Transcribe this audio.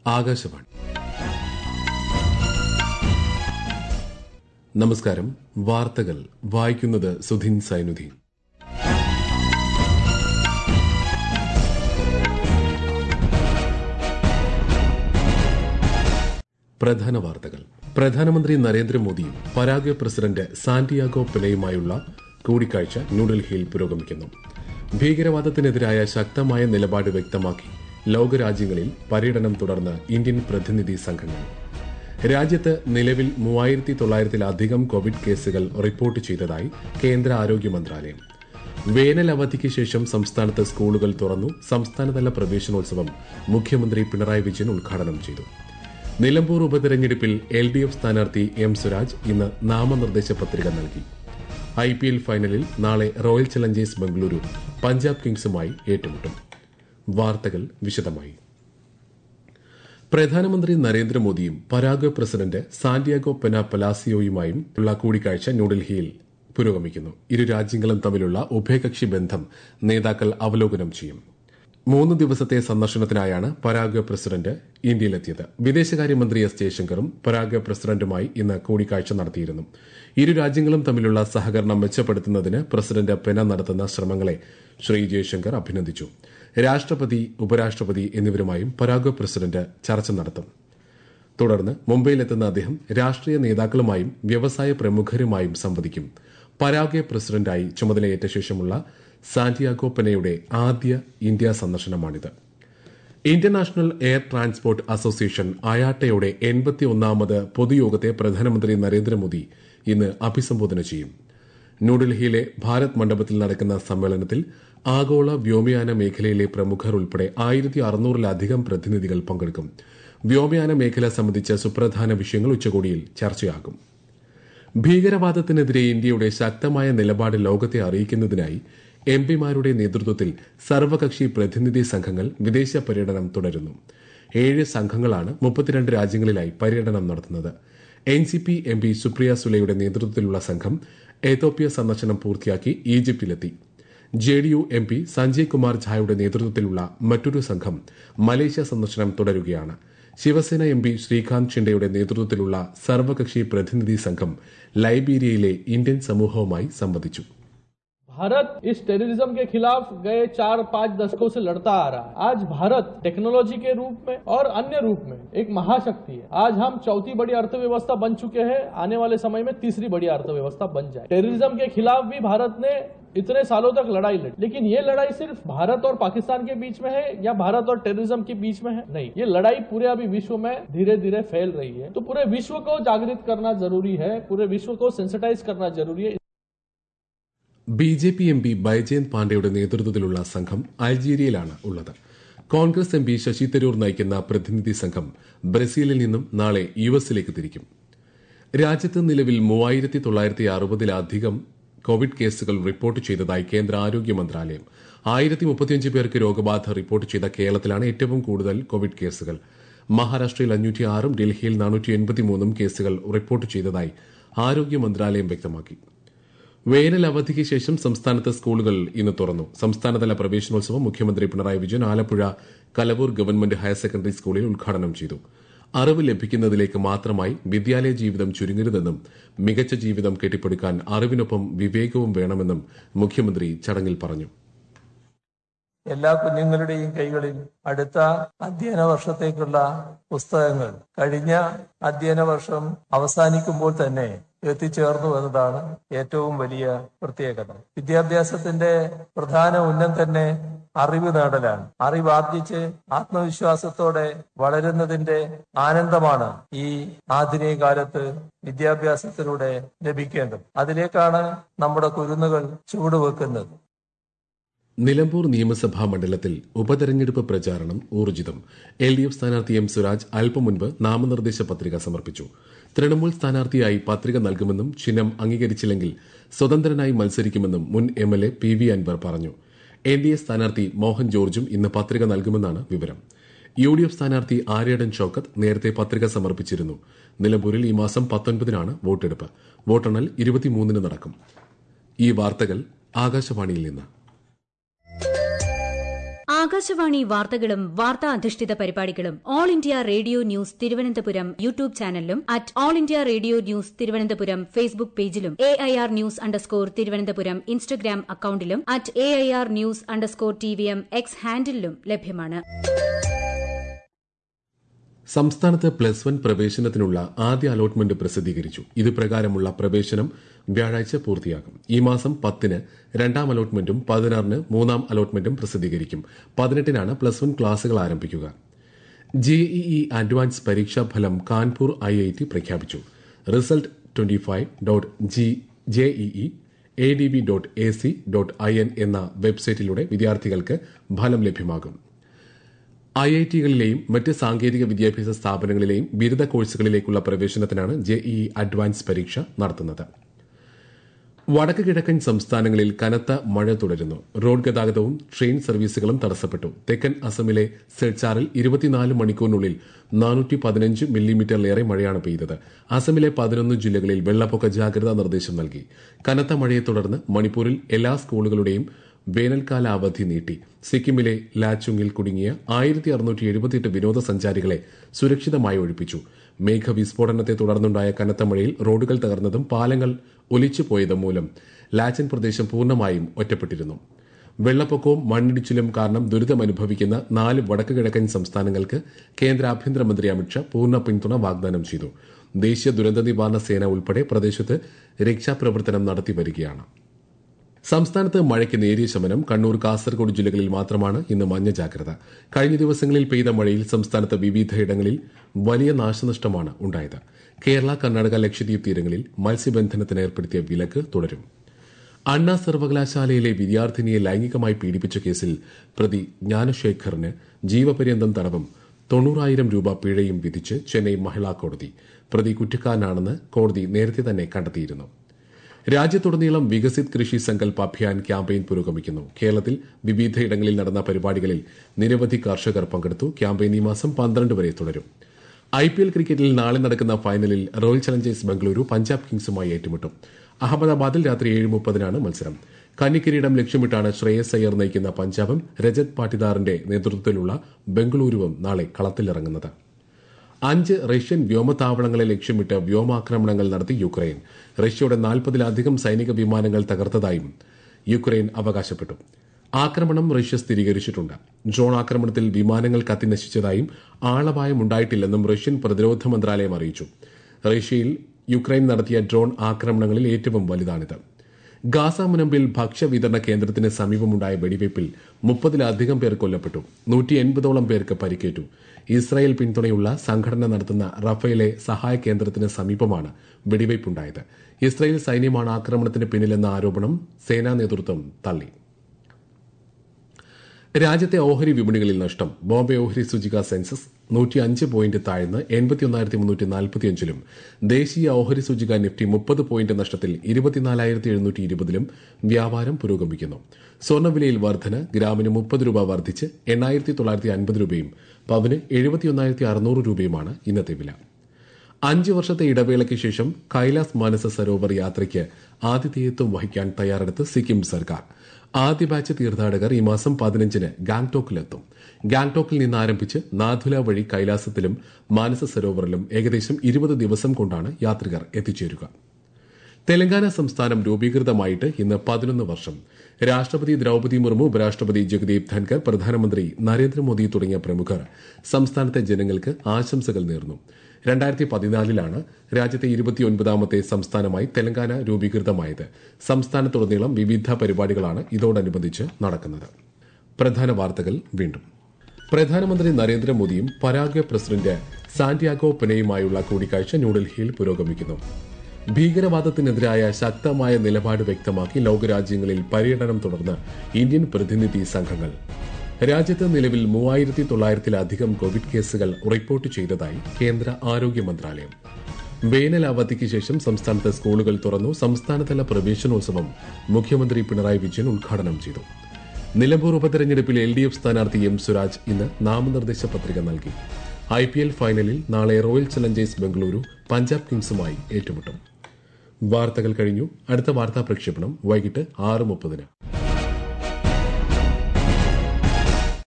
ആകാശവാണി നമസ്കാരം വാർത്തകൾ വായിക്കുന്നത് സുധിൻ സൈനുദ്ദീൻ പ്രധാന വാർത്തകൾ പ്രധാനമന്ത്രി നരേന്ദ്രമോദിയും പരാഗ്വെ പ്രസിഡന്റ് സാന്റിയാഗോ പെലയുമായുള്ള കൂടിക്കാഴ്ച ന്യൂഡൽഹിയിൽ പുരോഗമിക്കുന്നു ഭീകരവാദത്തിനെതിരായ ശക്തമായ നിലപാട് വ്യക്തമാക്കി ലോകരാജ്യങ്ങളിൽ പര്യടനം തുടർന്ന് ഇന്ത്യൻ പ്രതിനിധി സംഘങ്ങൾ രാജ്യത്ത് നിലവിൽ മൂവായിരത്തി തൊള്ളായിരത്തിലധികം കോവിഡ് കേസുകൾ റിപ്പോർട്ട് ചെയ്തതായി കേന്ദ്ര ആരോഗ്യ മന്ത്രാലയം വേനൽ അവധിക്ക് ശേഷം സംസ്ഥാനത്ത് സ്കൂളുകൾ തുറന്നു സംസ്ഥാനതല പ്രവേശനോത്സവം മുഖ്യമന്ത്രി പിണറായി വിജയൻ ഉദ്ഘാടനം ചെയ്തു നിലമ്പൂർ ഉപതെരഞ്ഞെടുപ്പിൽ എൽ ഡി എഫ് സ്ഥാനാർത്ഥി എം സ്വരാജ് ഇന്ന് നാമനിർദ്ദേശ പത്രിക നൽകി ഐ പി എൽ ഫൈനലിൽ നാളെ റോയൽ ചലഞ്ചേഴ്സ് ബംഗളൂരു പഞ്ചാബ് കിങ്സുമായി ഏറ്റുമുട്ടും വാർത്തകൾ വിശദമായി പ്രധാനമന്ത്രി നരേന്ദ്രമോദിയും പരാഗ്വെ പ്രസിഡന്റ് സാന്റിയാഗോ പെന പലാസിയോയുമായും ഉള്ള കൂടിക്കാഴ്ച ന്യൂഡൽഹിയിൽ പുരോഗമിക്കുന്നു ഇരു രാജ്യങ്ങളും തമ്മിലുള്ള ഉഭയകക്ഷി ബന്ധം നേതാക്കൾ അവലോകനം ചെയ്യും മൂന്ന് ദിവസത്തെ സന്ദർശനത്തിനായാണ് പരാഗ്വെ പ്രസിഡന്റ് ഇന്ത്യയിലെത്തിയത് വിദേശകാര്യമന്ത്രി എസ് ജയശങ്കറും പരാഗ്വെ പ്രസിഡന്റുമായി ഇന്ന് കൂടിക്കാഴ്ച നടത്തിയിരുന്നു ഇരു രാജ്യങ്ങളും തമ്മിലുള്ള സഹകരണം മെച്ചപ്പെടുത്തുന്നതിന് പ്രസിഡന്റ് പെന നടത്തുന്ന ശ്രമങ്ങളെ ശ്രീ ജയശങ്കർ അഭിനന്ദിച്ചു രാഷ്ട്രപതി ഉപരാഷ്ട്രപതി എന്നിവരുമായും പരാഗ്വെ പ്രസിഡന്റ് ചർച്ച നടത്തും തുടർന്ന് മുംബൈയിലെത്തുന്ന അദ്ദേഹം രാഷ്ട്രീയ നേതാക്കളുമായും വ്യവസായ പ്രമുഖരുമായും സംവദിക്കും പരാഗ്വെ പ്രസിഡന്റായി ചുമതലയേറ്റ ശേഷമുള്ള സാന്റിയാഗോ പെനയുടെ ആദ്യ ഇന്ത്യ സന്ദർശനമാണിത് ഇന്റർനാഷണൽ എയർ ട്രാൻസ്പോർട്ട് അസോസിയേഷൻ അയാട്ടയുടെ എൺപത്തിയൊന്നാമത് പൊതുയോഗത്തെ പ്രധാനമന്ത്രി നരേന്ദ്രമോദി ഇന്ന് അഭിസംബോധന ചെയ്യും ന്യൂഡൽഹിയിലെ ഭാരത് മണ്ഡപത്തിൽ നടക്കുന്ന സമ്മേളനത്തിൽ ആഗോള വ്യോമയാന മേഖലയിലെ പ്രമുഖർ ഉൾപ്പെടെ ആയിരത്തി അറുന്നൂറിലധികം പ്രതിനിധികൾ പങ്കെടുക്കും വ്യോമയാന മേഖല സംബന്ധിച്ച സുപ്രധാന വിഷയങ്ങൾ ഉച്ചകോടിയിൽ ചർച്ചയാകും ഭീകരവാദത്തിനെതിരെ ഇന്ത്യയുടെ ശക്തമായ നിലപാട് ലോകത്തെ അറിയിക്കുന്നതിനായി എം പിമാരുടെ നേതൃത്വത്തിൽ സർവകക്ഷി പ്രതിനിധി സംഘങ്ങൾ വിദേശ പര്യടനം തുടരുന്നു ഏഴ് സംഘങ്ങളാണ് മുപ്പത്തിരണ്ട് രാജ്യങ്ങളിലായി പര്യടനം നടത്തുന്നത് N C P M P Supriya സുലയുടെ നേതൃത്വത്തിലുള്ള സംഘം എത്തോപ്യ സന്ദർശനം പൂർത്തിയാക്കി ഈജിപ്തിലെത്തി J D U M P Sanjay Kumar ഝായുടെ നേതൃത്വത്തിലുള്ള മറ്റൊരു സംഘം മലേഷ്യ സന്ദർശനം തുടരുകയാണ് ശിവസേന എം പി ശ്രീകാന്ത് ഷിൻഡെയുടെ നേതൃത്വത്തിലുള്ള സർവകക്ഷി പ്രതിനിധി സംഘം ലൈബീരിയയിലെ ഇന്ത്യൻ സമൂഹവുമായി സംവദിച്ചു भारत इस टेररिज्म के खिलाफ गए चार पांच दशकों से लड़ता आ रहा है आज भारत टेक्नोलॉजी के रूप में और अन्य रूप में एक महाशक्ति है आज हम चौथी बड़ी अर्थव्यवस्था बन चुके हैं आने वाले समय में तीसरी बड़ी अर्थव्यवस्था बन जाए टेररिज्म के खिलाफ भी भारत ने इतने सालों तक लड़ाई लड़ी लेकिन ये लड़ाई सिर्फ भारत और पाकिस्तान के बीच में है या भारत और टेररिज्म के बीच में है नहीं ये लड़ाई पूरे अभी विश्व में धीरे धीरे फैल रही है तो पूरे विश्व को जागृत करना जरूरी है पूरे विश्व को सेंसिटाइज करना जरूरी है B J P M P Baijayant പാണ്ഡെയുടെ നേതൃത്വത്തിലുള്ള സംഘം അൾജീരിയയിലാണ് ഉള്ളത് Congress M P Shashi Tharoor നയിക്കുന്ന പ്രതിനിധി സംഘം ബ്രസീലിൽ നിന്നും നാളെ യു എസിലേക്ക് തിരിക്കും രാജ്യത്ത് നിലവിൽ മൂവായിരത്തി തൊള്ളായിരത്തി അറുപതിലധികം കോവിഡ് കേസുകൾ റിപ്പോർട്ട് ചെയ്തതായി കേന്ദ്ര ആരോഗ്യ മന്ത്രാലയം ആയിരത്തി മുപ്പത്തിയഞ്ച് പേർക്ക് രോഗബാധ റിപ്പോർട്ട് ചെയ്ത കേരളത്തിലാണ് ഏറ്റവും കൂടുതൽ കോവിഡ് കേസുകൾ മഹാരാഷ്ട്രയിൽ അഞ്ഞൂറ്റി ആറും ഡൽഹിയിൽ നാനൂറ്റി എൺപത്തിമൂന്നും കേസുകൾ റിപ്പോർട്ട് ചെയ്തതായി ആരോഗ്യ മന്ത്രാലയം വ്യക്തമാക്കി വേനൽ അവധിക്ക് ശേഷം സംസ്ഥാനത്ത് സ്കൂളുകൾ ഇന്ന് തുറന്നു സംസ്ഥാനതല പ്രവേശനോത്സവം മുഖ്യമന്ത്രി Pinarayi Vijayan Alappuzha Kalavoor government higher secondary സ്കൂളിൽ ഉദ്ഘാടനം ചെയ്തു അറിവ് ലഭിക്കുന്നതിലേക്ക് മാത്രമായി വിദ്യാലയ ജീവിതം ചുരുങ്ങരുതെന്നും മികച്ച ജീവിതം കെട്ടിപ്പടുക്കാൻ അറിവിനൊപ്പം വിവേകവും വേണമെന്നും മുഖ്യമന്ത്രി ചടങ്ങിൽ പറഞ്ഞു എല്ലാ കുഞ്ഞുങ്ങളുടെയും കൈകളിൽ അടുത്ത അധ്യയന വർഷത്തേക്കുള്ള പുസ്തകങ്ങൾ കഴിഞ്ഞ അധ്യയന വർഷം അവസാനിക്കുമ്പോൾ തന്നെ എത്തിച്ചേർന്നു എന്നതാണ് ഏറ്റവും വലിയ പ്രത്യേകത വിദ്യാഭ്യാസത്തിന്റെ പ്രധാന ഉന്നം തന്നെ അറിവ് നേടലാണ് അറിവ് ആർജിച്ച് ആത്മവിശ്വാസത്തോടെ വളരുന്നതിന്റെ ആനന്ദമാണ് ഈ ആധുനിക കാലത്ത് വിദ്യാഭ്യാസത്തിലൂടെ ലഭിക്കേണ്ടത് അതിലേക്കാണ് നമ്മുടെ കുരുന്നുകൾ ചുവടുവെക്കുന്നത് നിലമ്പൂർ നിയമസഭാ മണ്ഡലത്തിൽ ഉപതെരഞ്ഞെടുപ്പ് പ്രചാരണം ഊർജിതം എൽ ഡി എഫ് സ്ഥാനാർത്ഥി എം സ്വരാജ് അല്പം മുൻപ് നാമനിർദ്ദേശ പത്രിക സമർപ്പിച്ചു തൃണമൂൽ സ്ഥാനാർത്ഥിയായി പത്രിക നൽകുമെന്നും ചിഹ്നം അംഗീകരിച്ചില്ലെങ്കിൽ സ്വതന്ത്രനായി മത്സരിക്കുമെന്നും മുൻ M L A P V Anvar പറഞ്ഞു എൻ ഡി എ സ്ഥാനാർത്ഥി മോഹൻ ജോർജും ഇന്ന് പത്രിക നൽകുമെന്നാണ് വിവരം യു ഡി എഫ് സ്ഥാനാർത്ഥി ആര്യടൻ ഷൌക്കത്ത് നേരത്തെ പത്രിക സമർപ്പിച്ചിരുന്നു നിലമ്പൂരിൽ ഈ മാസം പത്തൊൻപതിനാണ് വോട്ടെടുപ്പ് വോട്ടെണ്ണൽ ഇരുപത്തിമൂന്നിന് നടക്കും ഈ വാർത്തകൾ ആകാശവാണിയിൽ നിന്ന് ആകാശവാണി വാർത്തകളും വാർത്താ അധിഷ്ഠിത പരിപാടികളും all India radio news Thiruvananthapuram YouTube ചാനലിലും at all India radio news Thiruvananthapuram Facebook പേജിലും A I R news underscore Thiruvananthapuram Instagram അക്കൌണ്ടിലും at A I R news underscore T V M X ഹാൻഡിലും ലഭ്യമാണ് സംസ്ഥാനത്ത് പ്ലസ് വൺ പ്രവേശനത്തിനുള്ള ആദ്യ അലോട്ട്മെന്റ് പ്രസിദ്ധീകരിച്ചു ഇത് പ്രകാരമുള്ള പ്രവേശനം വ്യാഴാഴ്ച പൂർത്തിയാകും ഈ മാസം പത്തിന് രണ്ടാം അലോട്ട്മെന്റും പതിനാറിന് മൂന്നാം അലോട്ട്മെന്റും പ്രസിദ്ധീകരിക്കും പതിനെട്ടിനാണ് പ്ലസ് വൺ ക്ലാസുകൾ ആരംഭിക്കുക ജെഇഇ അഡ്വാൻസ് പരീക്ഷാ ഫലം കാൺപൂർ ഐ ഐ ടി പ്രഖ്യാപിച്ചു result twenty five dot G JEE A D B dot A C dot I N എന്ന വെബ്സൈറ്റിലൂടെ വിദ്യാർത്ഥികൾക്ക് ഫലം ലഭ്യമാകും ഐ ഐ ടികളിലെയും മറ്റ് സാങ്കേതിക വിദ്യാഭ്യാസ സ്ഥാപനങ്ങളിലെയും ബിരുദ കോഴ്സുകളിലേക്കുള്ള പ്രവേശനത്തിനാണ് ജെഇഇ അഡ്വാൻസ് പരീക്ഷ നടത്തുന്നത് വടക്ക് കിഴക്കൻ സംസ്ഥാനങ്ങളിൽ കനത്ത മഴ തുടരുന്നു റോഡ് ഗതാഗതവും ട്രെയിൻ സർവീസുകളും തടസ്സപ്പെട്ടു തെക്കൻ അസമിലെ സിൽച്ചാറിൽ ഇരുപത്തിനാല് മണിക്കൂറിനുള്ളിൽ നാനൂറ്റി പതിനഞ്ച് മില്ലിമീറ്ററിലേറെ മഴയാണ് പെയ്തത് അസമിലെ പതിനൊന്ന് ജില്ലകളിൽ വെള്ളപ്പൊക്ക ജാഗ്രതാ നിർദ്ദേശം നൽകി കനത്ത മഴയെ തുടർന്ന് മണിപ്പൂരിൽ എല്ലാ സ്കൂളുകളുടെയും വേനൽക്കാല അവധി നീട്ടി സിക്കിമിലെ ലാച്ചുങ്ങിൽ കുടുങ്ങിയ ആയിരത്തി അറുന്നൂറ്റി എഴുപത്തിയെട്ട് വിനോദസഞ്ചാരികളെ സുരക്ഷിതമായി ഒഴിപ്പിച്ചു മേഘവിസ്ഫോടനത്തെ തുടർന്നുണ്ടായ കനത്ത മഴയിൽ റോഡുകൾ തകർന്നതും പാലങ്ങൾ ഒലിച്ചുപോയതും മൂലം ലാച്ചൻ പ്രദേശം പൂർണ്ണമായും ഒറ്റപ്പെട്ടിരുന്നു വെള്ളപ്പൊക്കവും മണ്ണിടിച്ചിലും കാരണം ദുരിതമനുഭവിക്കുന്ന നാല് വടക്ക് കിഴക്കൻ സംസ്ഥാനങ്ങൾക്ക് കേന്ദ്ര ആഭ്യന്തരമന്ത്രി അമിത്ഷാ പൂർണ്ണ പിന്തുണ വാഗ്ദാനം ചെയ്തു ദേശീയ ദുരന്ത നിവാരണ സേന ഉൾപ്പെടെ പ്രദേശത്ത് രക്ഷാപ്രവർത്തനം നടത്തി വരികയാണ് സംസ്ഥാനത്ത് മഴയ്ക്ക് നേരിയ ശമനം കണ്ണൂർ കാസർഗോഡ് ജില്ലകളിൽ മാത്രമാണ് ഇന്ന് മഞ്ഞ ജാഗ്രത കഴിഞ്ഞ ദിവസങ്ങളിൽ പെയ്ത മഴയിൽ സംസ്ഥാനത്ത് വിവിധയിടങ്ങളിൽ വലിയ നാശനഷ്ടമാണ് ഉണ്ടായത് കേരള കർണാടക ലക്ഷദ്വീപ് തീരങ്ങളിൽ മത്സ്യബന്ധനത്തിന് ഏർപ്പെടുത്തിയ വിലക്ക് തുടരും അണ്ണാ സർവകലാശാലയിലെ വിദ്യാർത്ഥിനിയെ ലൈംഗികമായി പീഡിപ്പിച്ച കേസിൽ പ്രതി ജ്ഞാനശേഖറിന് ജീവപര്യന്തം തടവും തൊണ്ണൂറായിരം രൂപ പിഴയും വിധിച്ച് ചെന്നൈ മഹിളാ കോടതി പ്രതി കുറ്റക്കാരനാണെന്ന് കോടതി നേരത്തെ തന്നെ കണ്ടെത്തിയിരുന്നു രാജ്യത്തുടനീളം വികസിത് കൃഷി സങ്കൽപ് അഭിയാൻ ക്യാമ്പയിൻ പുരോഗമിക്കുന്നു കേരളത്തിൽ വിവിധയിടങ്ങളിൽ നടന്ന പരിപാടികളിൽ നിരവധി കർഷകർ പങ്കെടുത്തു ക്യാമ്പയിൻ ഈ മാസം പന്ത്രണ്ട് വരെ തുടരും ഐ പി എൽ ക്രിക്കറ്റിൽ നാളെ നടക്കുന്ന ഫൈനലിൽ റോയൽ ചലഞ്ചേഴ്സ് ബംഗളൂരു പഞ്ചാബ് കിങ്സുമായി ഏറ്റുമുട്ടും അഹമ്മദാബാദിൽ രാത്രി ഏഴ് മുപ്പതിനാണ് മത്സരം കന്നിക്കിരീടം ലക്ഷ്യമിട്ടാണ് ശ്രേയസ് അയ്യർ നയിക്കുന്ന പഞ്ചാബും രജത് പാട്ടിദാറിന്റെ നേതൃത്വത്തിലുള്ള ബംഗളൂരുവും നാളെ കളത്തിലിറങ്ങുന്നത് അഞ്ച് റഷ്യൻ വ്യോമതാവളങ്ങളെ ലക്ഷ്യമിട്ട് വ്യോമാക്രമണങ്ങൾ നടത്തി യുക്രൈൻ റഷ്യയുടെ നാൽപ്പതിലധികം സൈനിക വിമാനങ്ങൾ തകർത്തതായും യുക്രൈൻ അവകാശപ്പെട്ടു ആക്രമണം റഷ്യ സ്ഥിരീകരിച്ചിട്ടുണ്ട് ഡ്രോൺ ആക്രമണത്തിൽ വിമാനങ്ങൾ കത്തിനശിച്ചതായും ആളപായം ഉണ്ടായിട്ടില്ലെന്നും റഷ്യൻ പ്രതിരോധ മന്ത്രാലയം അറിയിച്ചു റഷ്യയിൽ യുക്രൈൻ നടത്തിയ ഡ്രോൺ ആക്രമണങ്ങളിൽ ഏറ്റവും വലുതാണിത് ഗാസ മുനമ്പിൽ ഭക്ഷ്യവിതരണ കേന്ദ്രത്തിന് സമീപമുണ്ടായ വെടിവയ്പിൽ മുപ്പതിലധികം പേർ കൊല്ലപ്പെട്ടു നൂറ്റി എൺപതോളം പേർക്ക് പരിക്കേറ്റു ഇസ്രായേൽ പിന്തുണയുള്ള സംഘടന നടത്തുന്ന റഫേലെ സഹായ കേന്ദ്രത്തിന് സമീപമാണ് വെടിവയ്പുണ്ടായത് ഇസ്രായേൽ സൈന്യമാണ് ആക്രമണത്തിന് പിന്നിലെന്ന ആരോപണം സേനാ നേതൃത്വം തള്ളി രാജ്യത്തെ ഓഹരി വിപണികളിൽ നഷ്ടം ബോംബെ ഓഹരി സൂചിക സെൻസസ് നൂറ്റി അഞ്ച് പോയിന്റ് താഴ്ന്ന് എൺപത്തിയൊന്നായിരത്തി മുന്നൂറ്റി നാൽപ്പത്തിയഞ്ചിലും ദേശീയ ഓഹരി സൂചിക നിഫ്റ്റി മുപ്പത് പോയിന്റ് നഷ്ടത്തിൽ ഇരുപത്തിനാലായിരത്തി എഴുന്നൂറ്റി ഇരുപതിലും വ്യാപാരം പുരോഗമിക്കുന്നു സ്വർണ്ണവിലയിൽ വർധന ഗ്രാമിന് മുപ്പത് രൂപ വർദ്ധിച്ച് എണ്ണായിരത്തി തൊള്ളായിരത്തി അൻപത് രൂപയും പവന് എഴുപത്തിയൊന്നായിരത്തി അറുന്നൂറ് രൂപയുമാണ് ഇന്നത്തെ വില അഞ്ച് വർഷത്തെ ഇടവേളയ്ക്ക് ശേഷം കൈലാസ് മാനസ സരോവർ യാത്രയ്ക്ക് ആതിഥേയത്വം വഹിക്കാൻ തയ്യാറെടുത്ത് സിക്കിം സർക്കാർ ആദ്യ ബാച്ച് തീർത്ഥാടകർ ഈ മാസം പതിനഞ്ചിന് ഗാംഗ്ടോക്കിലെത്തും ഗാംഗ്ടോക്കിൽ നിന്ന് ആരംഭിച്ച് നാഥുല വഴി കൈലാസത്തിലും മാനസ സരോവറിലും ഏകദേശം ഇരുപത് ദിവസം കൊണ്ടാണ് യാത്രികർ എത്തിച്ചേരുക തെലങ്കാന സംസ്ഥാനം രൂപീകൃതമായിട്ട് ഇന്ന് പതിനൊന്ന് വർഷം രാഷ്ട്രപതി ദ്രൌപതി മുർമു ഉപരാഷ്ട്രപതി ജഗദീപ് ധൻകർ പ്രധാനമന്ത്രി നരേന്ദ്രമോദി തുടങ്ങിയ പ്രമുഖർ സംസ്ഥാനത്തെ ജനങ്ങൾക്ക് ആശംസകൾ നേർന്നു രണ്ടായിരത്തി പതിനാലിലാണ് രാജ്യത്തെ ഇരുപത്തിയൊൻപതാമത്തെ സംസ്ഥാനമായി തെലങ്കാന രൂപീകൃതമായത് സംസ്ഥാനത്തുടനീളം വിവിധ പരിപാടികളാണ് ഇതോടനുബന്ധിച്ച് നടക്കുന്നത് പ്രധാന വാർത്തകൾ വീണ്ടും പ്രധാനമന്ത്രി നരേന്ദ്രമോദിയും പരാഗ്വെ പ്രസിഡന്റ് സാന്റിയാഗോ പെനയുമായുള്ള കൂടിക്കാഴ്ച ന്യൂഡൽഹിയിൽ പുരോഗമിക്കുന്നു ഭീകരവാദത്തിനെതിരായ ശക്തമായ നിലപാട് വ്യക്തമാക്കി ലോകരാജ്യങ്ങളിൽ പര്യടനം തുടർന്ന് ഇന്ത്യൻ പ്രതിനിധി സംഘങ്ങൾ രാജ്യത്ത് നിലവിൽ മൂവായിരത്തി തൊള്ളായിരത്തിലധികം കോവിഡ് കേസുകൾ റിപ്പോർട്ട് ചെയ്തതായി കേന്ദ്ര ആരോഗ്യ മന്ത്രാലയം വേനൽ അവധിക്ക് ശേഷം സംസ്ഥാനത്ത് സ്കൂളുകൾ തുറന്നു സംസ്ഥാനതല പ്രവേശനോത്സവം മുഖ്യമന്ത്രി പിണറായി വിജയൻ ഉദ്ഘാടനം ചെയ്തു നിലമ്പൂർ ഉപതെരഞ്ഞെടുപ്പിൽ എൽ ഡി എഫ് സ്ഥാനാർത്ഥി എം സ്വരാജ് ഇന്ന് നാമനിർദ്ദേശ പത്രിക നൽകി ഐ പി എൽ ഫൈനലിൽ നാളെ റോയൽ ചലഞ്ചേഴ്സ് ബംഗളൂരു പഞ്ചാബ് കിങ്സുമായി ഏറ്റുമുട്ടും വാർത്തകൾ കഴിഞ്ഞു അടുത്ത വാർത്താ പ്രക്ഷേപണം വൈകിട്ട് ആറ് മുപ്പതിന്